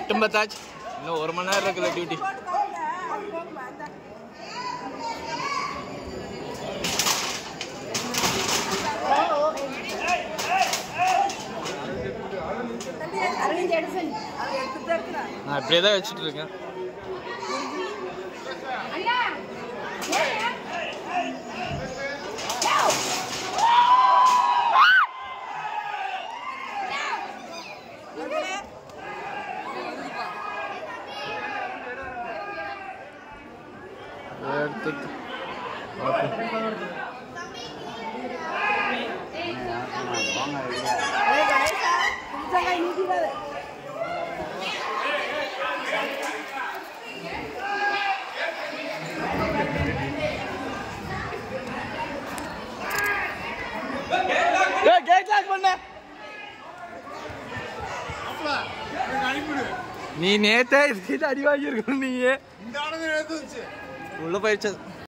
எட்டும் பத்தாச்சு இன்னும் ஒரு மணி நேரம் இருக்குல்ல டியூட்டி நான் இப்படியே தான் வச்சுட்டு இருக்கேன் எடுத்து கேட் லாக் பண்ண நீ நேத்தே இதுக்கு அடி வாங்கியிருக்கணும் நீ இந்த ஆனது எடுத்து வச்சு உள்ள போயிடுச்சு